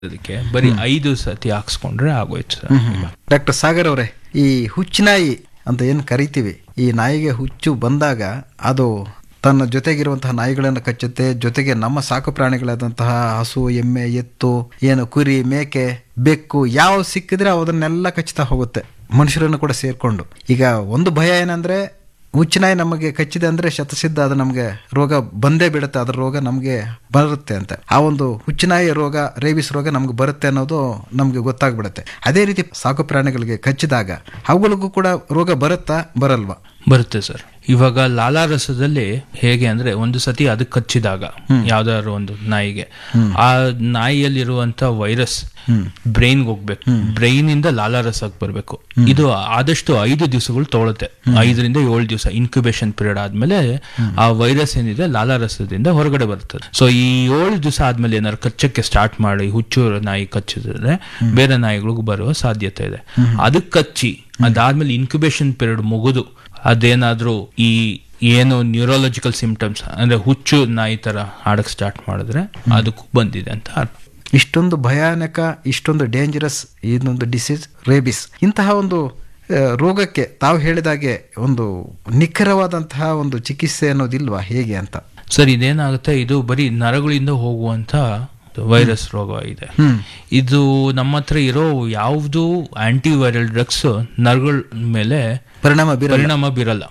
ಅದಕ್ಕೆ ಬರೀ ಐದು ಸತಿ ಹಾಕ್ಸ್ಕೊಂಡ್ರೆ ಆಗೋಯ್ತು ಸರ್ ಡಾಕ್ಟರ್ ಸಾಗರ್ ಅವರೇ ಈ ಹುಚ್ಚುನಾಯಿ ಅಂತ ಏನು ಕರಿತೀವಿ ಈ ನಾಯಿಗೆ ಹುಚ್ಚು ಬಂದಾಗ ಅದು ತನ್ನ ಜೊತೆಗಿರುವಂತಹ ನಾಯಿಗಳನ್ನು ಕಚ್ಚುತ್ತೆ ಜೊತೆಗೆ ನಮ್ಮ ಸಾಕು ಪ್ರಾಣಿಗಳಾದಂತಹ ಹಸು ಎಮ್ಮೆ ಎತ್ತು ಏನು ಕುರಿ ಮೇಕೆ ಬೆಕ್ಕು ಯಾವ ಸಿಕ್ಕಿದ್ರೆ ಅದನ್ನೆಲ್ಲ ಕಚ್ಚುತ್ತಾ ಹೋಗುತ್ತೆ ಮನುಷ್ಯರನ್ನು ಕೂಡ ಸೇರ್ಕೊಂಡು ಈಗ ಒಂದು ಭಯ ಏನಂದ್ರೆ ಹುಚ್ಚುನಾಯಿ ನಮಗೆ ಕಚ್ಚಿದೆ ಅಂದ್ರೆ ಶತಸಿದ್ಧ ಅದು ನಮಗೆ ರೋಗ ಬಂದೇ ಬಿಡುತ್ತೆ ಅದರ ರೋಗ ನಮಗೆ ಬರುತ್ತೆ ಅಂತ ಆ ಒಂದು ಹುಚ್ಚುನಾಯಿ ರೋಗ ರೇಬಿಸ್ ರೋಗ ನಮ್ಗೆ ಬರುತ್ತೆ ಅನ್ನೋದು ನಮಗೆ ಗೊತ್ತಾಗ್ಬಿಡುತ್ತೆ ಅದೇ ರೀತಿ ಸಾಕು ಪ್ರಾಣಿಗಳಿಗೆ ಕಚ್ಚಿದಾಗ ಅವುಗಳಿಗೂ ಕೂಡ ರೋಗ ಬರುತ್ತಾ ಬರಲ್ವಾ ಬರುತ್ತೆ ಸರ್ ಇವಾಗ ಲಾಲಾರಸದಲ್ಲಿ ಹೇಗೆ ಅಂದ್ರೆ ಒಂದು ಸತಿ ಅದಕ್ಕೆ ಕಚ್ಚಿದಾಗ ಯಾವ್ದಾದ್ರು ಒಂದು ನಾಯಿಗೆ ಆ ನಾಯಿಯಲ್ಲಿರುವಂತ ವೈರಸ್ ಬ್ರೈನ್ಗೆ ಹೋಗ್ಬೇಕು ಬ್ರೈನ್ ಇಂದ ಲಾಲಾರಸಕ್ಕೆ ಬರಬೇಕು ಇದು ಆದಷ್ಟು ಐದು ದಿವಸಗಳು ತಗೊಳುತ್ತೆ ಐದರಿಂದ ಏಳು ದಿವಸ ಇನ್ಕ್ಯುಬೇಷನ್ ಪೀರಿಯಡ್ ಆದ್ಮೇಲೆ ಆ ವೈರಸ್ ಏನಿದೆ ಲಾಲಾರಸದಿಂದ ಹೊರಗಡೆ ಬರ್ತದೆ ಸೊ ಈ ಏಳು ದಿವಸ ಆದ್ಮೇಲೆ ಏನಾದ್ರು ಕಚ್ಚಕ್ಕೆ ಸ್ಟಾರ್ಟ್ ಮಾಡಿ ಹುಚ್ಚು ನಾಯಿ ಕಚ್ಚಿದ್ರೆ ಬೇರೆ ನಾಯಿಗಳಿಗೂ ಬರುವ ಸಾಧ್ಯತೆ ಇದೆ ಅದಕ್ಕೆ ಕಚ್ಚಿ ಅದಾದ್ಮೇಲೆ ಇನ್ಕ್ಯುಬೇಷನ್ ಪೀರಿಯಡ್ ಮುಗಿದು ಅದೇನಾದ್ರೂ ಈ ಏನು ನ್ಯೂರೋಲಾಜಿಕಲ್ ಸಿಂಪ್ಟಮ್ಸ್ ಅಂದ್ರೆ ಹುಚ್ಚು ನಾಯಿ ತರ ಆಡಕ್ ಸ್ಟಾರ್ಟ್ ಮಾಡಿದ್ರೆ ಅದಕ್ಕೂ ಬಂದಿದೆ ಅಂತ ಅರ್ಥ ಇಷ್ಟೊಂದು ಭಯಾನಕ ಇಷ್ಟೊಂದು ಡೇಂಜರಸ್ ಇದೊಂದು ಡಿಸೀಸ್ ರೇಬಿಸ್ ಇಂತಹ ಒಂದು ಆ, ರೋಗಕ್ಕೆ ತಾವು ಹೇಳಿದಾಗೆ ಒಂದು ನಿಖರವಾದಂತಹ ಒಂದು ಚಿಕಿತ್ಸೆ ಅನ್ನೋದಿಲ್ವಾ ಹೇಗೆ ಅಂತ ಸರ್ ಇದೇನಾಗುತ್ತೆ ಇದು ಬರೀ ನರಗಳಿಂದ ಹೋಗುವಂತ ವೈರಸ್ ರೋಗ ಇದೆ ಇದು ನಮ್ಮ ಹತ್ರ ಇರೋ ಯಾವ್ದು ಆಂಟಿವೈರಲ್ ಡ್ರಗ್ಸ್ ನರಗಳ ಮೇಲೆ ಪರಿಣಾಮ ಬೀರ ಪರಿಣಾಮ ಬೀರಲ್ಲ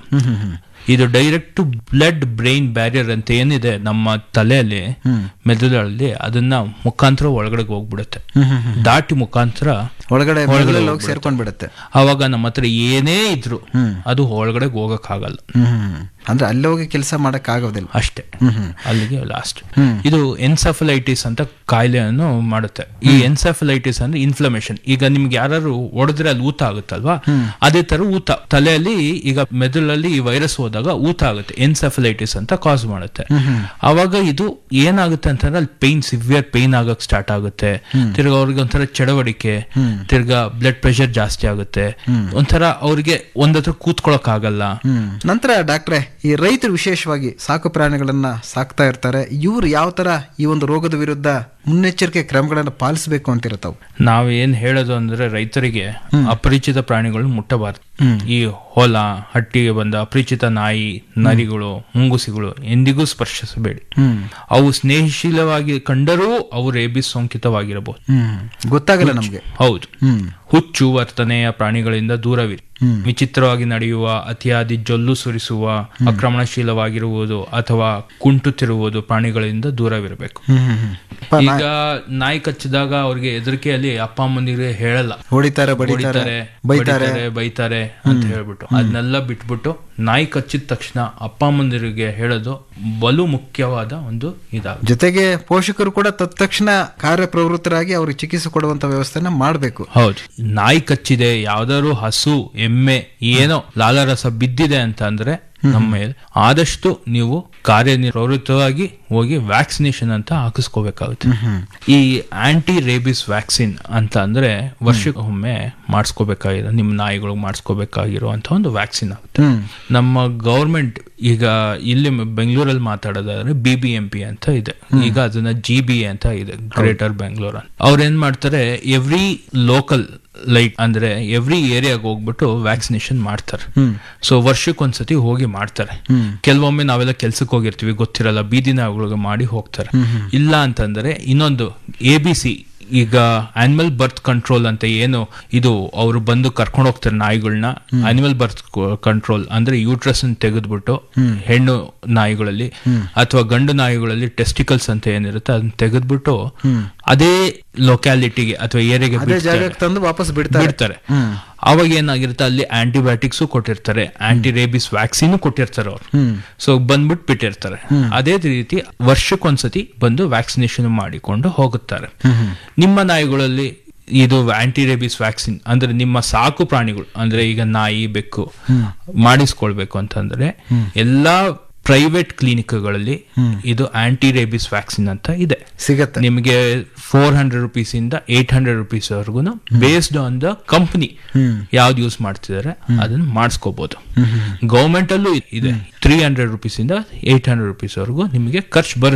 ಇದು ಡೈರೆಕ್ಟ್ ಬ್ಲಡ್ ಬ್ರೈನ್ ಬ್ಯಾರಿಯರ್ ಅಂತ ಏನಿದೆ ನಮ್ಮ ತಲೆಯಲ್ಲಿ ಮೆದುಳಲ್ಲಿ ಅದನ್ನ ಮುಖಾಂತರ ಒಳಗಡೆ ಹೋಗ್ಬಿಡುತ್ತೆ ದಾಟಿ ಮುಖಾಂತರ ಒಳಗಡೆ ಒಳಗಡೆ ಮೆದುಳಲ್ಲಿ ಹೋಗಿ ಸೇರ್ಕೊಂಡ್ ಬಿಡುತ್ತೆ ಅವಾಗ ನಮ್ಮ ಹತ್ರ ಏನೇ ಇದ್ರು ಅದು ಒಳಗಡೆ ಹೋಗಕ್ಕಾಗಲ್ಲ ಹ್ಮ್ ಅಂದ್ರೆ ಅಲ್ಲಿ ಹೋಗಿ ಕೆಲಸ ಮಾಡಕ್ ಆಗೋದಿಲ್ಲ ಅಷ್ಟೇ ಅಲ್ಲಿಗೆ ಲಾಸ್ಟ್ ಇದು ಎನ್ಸೆಫಲೈಟಿಸ್ ಅಂತ ಕಾಯಿಲೆಯನ್ನು ಮಾಡುತ್ತೆ ಈ ಎನ್ಸೆಫಲೈಟಿಸ್ ಅಂದ್ರೆ ಇನ್ಫ್ಲಮೇಷನ್ ಈಗ ನಿಮ್ಗೆ ಯಾರು ಹೊಡೆದ್ರೆ ಅಲ್ಲಿ ಊತ ಆಗುತ್ತಲ್ವಾ ಅದೇ ತರ ಊತ ತಲೆಯಲ್ಲಿ ಈಗ ಮೆದುಳಲ್ಲಿ ಈ ವೈರಸ್ ಹೋದಾಗ ಊತ ಆಗುತ್ತೆ ಎನ್ಸೆಫಲೈಟಿಸ್ ಅಂತ ಕಾಸ್ ಮಾಡುತ್ತೆ ಅವಾಗ ಇದು ಏನಾಗುತ್ತೆ ಅಂತಂದ್ರೆ ಅಲ್ಲಿ ಪೇನ್ ಸಿವಿಯರ್ ಪೇನ್ ಆಗಕ್ ಸ್ಟಾರ್ಟ್ ಆಗುತ್ತೆ ತಿರ್ಗಾ ಅವ್ರಿಗೆ ಒಂಥರ ಚಡವಡಿಕೆ ತಿರ್ಗಾ ಬ್ಲಡ್ ಪ್ರೆಷರ್ ಜಾಸ್ತಿ ಆಗುತ್ತೆ ಒಂಥರ ಅವ್ರಿಗೆ ಒಂದತ್ರ ಕೂತ್ಕೊಳಕ್ ಆಗಲ್ಲ ಹ್ಮ್ ನಂತರ ಡಾಕ್ಟ್ರೆ ಈ ರೈತರು ವಿಶೇಷವಾಗಿ ಸಾಕು ಪ್ರಾಣಿಗಳನ್ನ ಸಾಕ್ತಾ ಇರ್ತಾರೆ ಇವ್ರು ಯಾವ ತರ ಈ ಒಂದು ರೋಗದ ವಿರುದ್ಧ ಮುನ್ನೆಚ್ಚರಿಕೆ ಕ್ರಮಗಳನ್ನು ಪಾಲಿಸಬೇಕು ಅಂತೀರ ತಾವು ನಾವ್ ಏನ್ ಹೇಳೋದು ಅಂದ್ರೆ ರೈತರಿಗೆ ಅಪರಿಚಿತ ಪ್ರಾಣಿಗಳು ಮುಟ್ಟಬಾರದು ಈ ಹೊಲ ಹಟ್ಟಿಗೆ ಬಂದ ಅಪರಿಚಿತ ನಾಯಿ ನರಿಗಳು ಮುಂಗುಸಿಗಳು ಎಂದಿಗೂ ಸ್ಪರ್ಶಿಸಬೇಡಿ ಅವು ಸ್ನೇಹಶೀಲವಾಗಿ ಕಂಡರೂ ಅವು ರೇಬಿಸ್ ಸೋಂಕಿತವಾಗಿರಬಹುದು ಹ್ಮ್ ಗೊತ್ತಾಗಲ್ಲ ನಮ್ಗೆ ಹೌದು ಹ್ಮ್ ಹುಚ್ಚು ವರ್ತನೆಯ ಪ್ರಾಣಿಗಳಿಂದ ದೂರವಿರಿ ವಿಚಿತ್ರವಾಗಿ ನಡೆಯುವ ಅತಿಯಾದಿ ಜೊಲ್ಲು ಸುರಿಸುವ ಆಕ್ರಮಣಶೀಲವಾಗಿರುವುದು ಅಥವಾ ಕುಂಟುತ್ತಿರುವುದು ಪ್ರಾಣಿಗಳಿಂದ ದೂರವಿರಬೇಕು ಹ್ಮ್ ಹ್ಮ್ ಹ್ಮ್ ಪ- ಈಗ ನಾಯಿ ಕಚ್ಚಿದಾಗ ಅವ್ರಿಗೆ ಹೆದರಿಕೆಯಲ್ಲಿ ಅಪ್ಪ ಅಮ್ಮನಿಗೆ ಹೇಳಲ್ಲ ಹೊಡಿತಾರೆ ಬಡಿತಾರೆ ಹೊಡಿತಾರೆ ಬೈತಾರೆ ಬಡಿತಾರೆ ಬೈತಾರೆ ಅಂತ ಹೇಳ್ಬಿಟ್ಟು ಅದನ್ನೆಲ್ಲ ಬಿಟ್ಬಿಟ್ಟು ನಾಯಿ ಕಚ್ಚಿದ ತಕ್ಷಣ ಅಪ್ಪ ಅಮ್ಮಂದಿರಿಗೆ ಹೇಳೋದು ಬಲು ಮುಖ್ಯವಾದ ಒಂದು ಇದಾಗ ಜೊತೆಗೆ ಪೋಷಕರು ಕೂಡ ತತ್ಕ್ಷಣ ಕಾರ್ಯಪ್ರವೃತ್ತರಾಗಿ ಅವ್ರಿಗೆ ಚಿಕಿತ್ಸೆ ಕೊಡುವಂತ ವ್ಯವಸ್ಥೆನ ಮಾಡಬೇಕು ಹೌದು ನಾಯಿ ಕಚ್ಚಿದೆ ಯಾವ್ದಾದ್ರು ಹಸು ಎಮ್ಮೆ ಏನೋ ಲಾಲಾರಸ ಬಿದ್ದಿದೆ ಅಂತ ಅಂದ್ರೆ ನಮ್ಮ ಮೇಲೆ ಆದಷ್ಟು ನೀವು ಕಾರ್ಯನಿರ್ವೃತ್ತವಾಗಿ ಹೋಗಿ ವ್ಯಾಕ್ಸಿನೇಷನ್ ಅಂತ ಹಾಕಿಸ್ಕೋಬೇಕಾಗುತ್ತೆ ಈ ಆಂಟಿ ರೇಬಿಸ್ ವ್ಯಾಕ್ಸಿನ್ ಅಂತ ಅಂದ್ರೆ ವರ್ಷಕ್ಕೊಮ್ಮೆ ಮಾಡಿಸ್ಕೋಬೇಕಾಗಿರೋ ನಿಮ್ಮ ನಾಯಿಗಳು ಮಾಡಿಸ್ಕೋಬೇಕಾಗಿರುವಂತ ಒಂದು ವ್ಯಾಕ್ಸಿನ್ ಆಗುತ್ತೆ ಹ್ಮ್ ನಮ್ಮ ಗೌರ್ಮೆಂಟ್ ಈಗ ಇಲ್ಲಿ ಬೆಂಗಳೂರಲ್ಲಿ ಮಾತಾಡೋದಾದ್ರೆ ಬಿ ಬಿ ಎಂ ಪಿ ಅಂತ ಇದೆ ಈಗ ಅದನ್ನ ಜಿ ಬಿ ಎ ಅಂತ ಇದೆ ಗ್ರೇಟರ್ ಬೆಂಗಳೂರು ಅಂತ ಅವ್ರು ಏನ್ ಮಾಡ್ತಾರೆ ಎವ್ರಿ ಲೋಕಲ್ ಲೈಟ್ ಅಂದ್ರೆ ಎವ್ರಿ ಏರಿಯಾಗ ಹೋಗ್ಬಿಟ್ಟು ವ್ಯಾಕ್ಸಿನೇಷನ್ ಮಾಡ್ತಾರೆ ಸೊ ವರ್ಷಕ್ಕೊಂದ್ಸತಿ ಹೋಗಿ ಮಾಡ್ತಾರೆ ಕೆಲವೊಮ್ಮೆ ನಾವೆಲ್ಲ ಕೆಲ್ಸಕ್ಕೆ ಹೋಗಿರ್ತೀವಿ ಗೊತ್ತಿರಲ್ಲ ಬೀದಿ ನಾಯಿಗಳಿಗೆ ಮಾಡಿ ಹೋಗ್ತಾರೆ ಇಲ್ಲ ಅಂತಂದ್ರೆ ಇನ್ನೊಂದು ಎ ಬಿ ಸಿ ಈಗ ಆನಿಮಲ್ ಬರ್ತ್ ಕಂಟ್ರೋಲ್ ಅಂತ ಏನು ಇದು ಅವರು ಬಂದು ಕರ್ಕೊಂಡು ಹೋಗ್ತಾರೆ ನಾಯಿಗಳನ್ನ ಆನಿಮಲ್ ಬರ್ತ್ ಕಂಟ್ರೋಲ್ ಅಂದ್ರೆ ಯೂಟ್ರಸ್ ತೆಗೆದ್ಬಿಟ್ಟು ಹೆಣ್ಣು ನಾಯಿಗಳಲ್ಲಿ ಅಥವಾ ಗಂಡು ನಾಯಿಗಳಲ್ಲಿ ಟೆಸ್ಟಿಕಲ್ಸ್ ಅಂತ ಏನಿರುತ್ತೆ ಅದನ್ನ ತೆಗೆದ್ಬಿಟ್ಟು ಅದೇ ಲೊಕ್ಯಾಲಿಟಿಗೆ ಅಥವಾ ಏರಿಯಾಗೆ ಅದೇ ಜಾಗಕ್ಕೆ ತಂದು ವಾಪಸ್ ಬಿಡ್ತಾರೆ ಬಿಡ್ತಾರೆ ಅವಾಗ ಏನಾಗಿರುತ್ತೆ ಅಲ್ಲಿ ಆಂಟಿಬಯೋಟಿಕ್ಸು ಕೊಟ್ಟಿರ್ತಾರೆ ಆಂಟಿ ರೇಬಿಸ್ ವ್ಯಾಕ್ಸಿನ್ ಕೊಟ್ಟಿರ್ತಾರೆ ಅವ್ರು ಸೊ ಬಂದ್ಬಿಟ್ಟು ಬಿಟ್ಟಿರ್ತಾರೆ ಅದೇ ರೀತಿ ವರ್ಷಕ್ಕೊಂದ್ಸತಿ ಬಂದು ವ್ಯಾಕ್ಸಿನೇಷನ್ ಮಾಡಿಕೊಂಡು ಹೋಗುತ್ತಾರೆ ನಿಮ್ಮ ನಾಯಿಗಳಲ್ಲಿ ಇದು ಆಂಟಿ ರೇಬಿಸ್ ವ್ಯಾಕ್ಸಿನ್ ಅಂದ್ರೆ ನಿಮ್ಮ ಸಾಕು ಪ್ರಾಣಿಗಳು ಅಂದ್ರೆ ಈಗ ನಾಯಿ ಬೆಕ್ಕು ಮಾಡಿಸ್ಕೊಳ್ಬೇಕು ಅಂತಂದ್ರೆ ಎಲ್ಲಾ ಪ್ರೈವೇಟ್ ಕ್ಲಿನಿಕ್ಗಳಲ್ಲಿ ಇದು ಆಂಟಿ ರೇಬಿಸ್ ವ್ಯಾಕ್ಸಿನ್ ಅಂತ ಇದೆ ಸಿಗತ್ತೆ ನಿಮಗೆ ಫೋರ್ ಹಂಡ್ರೆಡ್ ರುಪೀಸ್ ಇಂದ ಏಟ್ ಹಂಡ್ರೆಡ್ ರುಪೀಸ್ ವರ್ಗು ಬೇಸ್ಡ್ ಆನ್ ದ ಕಂಪನಿ ಯಾವ್ದು ಯೂಸ್ ಮಾಡ್ತಿದ್ದಾರೆ ಅದನ್ನ ಮಾಡಿಸ್ಕೋಬಹುದು ಗೌರ್ಮೆಂಟ್ ಅಲ್ಲೂ ಇದೆ ತ್ರೀ ಹಂಡ್ರೆಡ್ ರುಪೀಸ್ ಇಂದ ಏಟ್ ಹಂಡ್ರೆಡ್ ರುಪೀಸ್ ವರೆಗೂ ನಿಮಗೆ ಖರ್ಚು ಬರುತ್ತೆ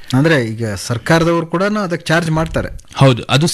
ಅಂದ್ರೆ ಈಗ ಸರ್ಕಾರದವರು ಕೂಡ ಅದಕ್ಕೆ ಚಾರ್ಜ್ ಮಾಡ್ತಾರೆ ಹೌದು ಅದು